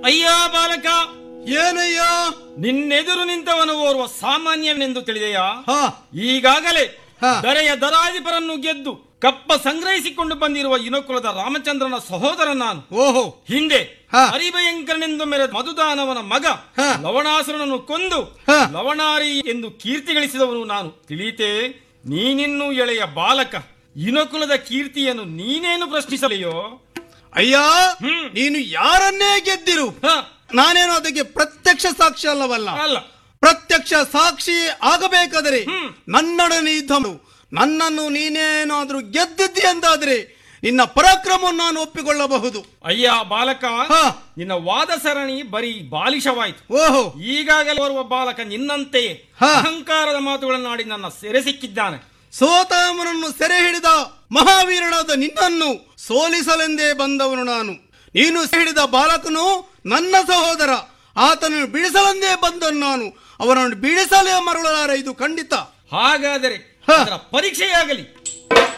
ಅಯ್ಯ ಬಾಲಕ ಏನಯ್ಯ ನಿನ್ನೆದುರು ನಿಂತವನು ಓರ್ವ ಸಾಮಾನ್ಯನೆಂದು ತಿಳಿದೆಯಾ ಹಾ ಈಗಾಗಲೇ ಹಾ. ದರೆಯ ದರಾಧಿಪರನ್ನು ಗೆದ್ದು ಕಪ್ಪ ಸಂಗ್ರಹಿಸಿಕೊಂಡು ಬಂದಿರುವ ಇನಕುಲದ ರಾಮಚಂದ್ರನ ಸಹೋದರ ನಾನು ಓಹೋ ಹಿಂದೆ ಹಾ. ಹರಿಭಯಂಕರನೆಂದು ಮೆರೆದ ಮಧುದಾನವನ ಮಗ ಹಾ. ಲವಣಾಸುರನನ್ನು ಕೊಂದು ಹಾ. ಲವಣಾರಿ ಎಂದು ಕೀರ್ತಿ ಗಳಿಸಿದವನು ನಾನು ತಿಳಿಯಿತೆ ನೀನಿನ್ನೂ ಎಳೆಯ ಬಾಲಕ ಇನಕುಲದ ಕೀರ್ತಿಯನ್ನು ನೀನೇನು ಪ್ರಶ್ನಿಸಲೆಯೋ ಅಯ್ಯ ಹ್ಮ್. ನೀನು ಯಾರನ್ನೇ ಗೆದ್ದಿರು ಹ, ನಾನೇನು ಅದಕ್ಕೆ ಪ್ರತ್ಯಕ್ಷ ಸಾಕ್ಷಿ ಅಲ್ಲವಲ್ಲ ಅಲ್ಲ ಪ್ರತ್ಯಕ್ಷ ಸಾಕ್ಷಿ ಆಗಬೇಕಾದರೆ ಹ್ಮ್. ನನ್ನೊಡನೆ ಯುದ್ಧ ಮಾಡು. ನನ್ನನ್ನು ನೀನೇನಾದ್ರೂ ಗೆದ್ದಿದ್ದಿ ಅಂತಾದ್ರೆ ನಿನ್ನ ಪರಾಕ್ರಮವನ್ನು ನಾನು ಒಪ್ಪಿಕೊಳ್ಳಬಹುದು ಅಯ್ಯ ಬಾಲಕ ಹಾ. ನಿನ್ನ ವಾದ ಸರಣಿ ಬರೀ ಬಾಲಿಶವಾಯಿತು ಓಹೋ ಈಗಾಗಲೇ ಬರುವ ಬಾಲಕ ನಿನ್ನಂತೆಯೇ ಹಾ. ಅಹಂಕಾರದ ಮಾತುಗಳನ್ನಾಡಿ ನನ್ನ ಸೆರೆ ಸಿಕ್ಕಿದ್ದಾನೆ ಸೋತಾಮನನ್ನು ಸೆರೆ ಹಿಡಿದ ಮಹಾವೀರನಾದ ನಿನ್ನನ್ನು ಸೋಲಿಸಲೆಂದೇ ಬಂದವನು ನಾನು ನೀನು ಸೆರೆ ಹಿಡಿದ ಬಾಲಕನು ನನ್ನ ಸಹೋದರ ಆತನನ್ನು ಬಿಡಿಸಲೆಂದೇ ಬಂದನು ನಾನು ಅವನನ್ನು ಬಿಡಿಸಲೇ ಮರಳಲಾರ ಇದು ಖಂಡಿತ ಹಾಗಾದರೆ ಹಾ. ಅದರ ಪರೀಕ್ಷೆಯಾಗಲಿ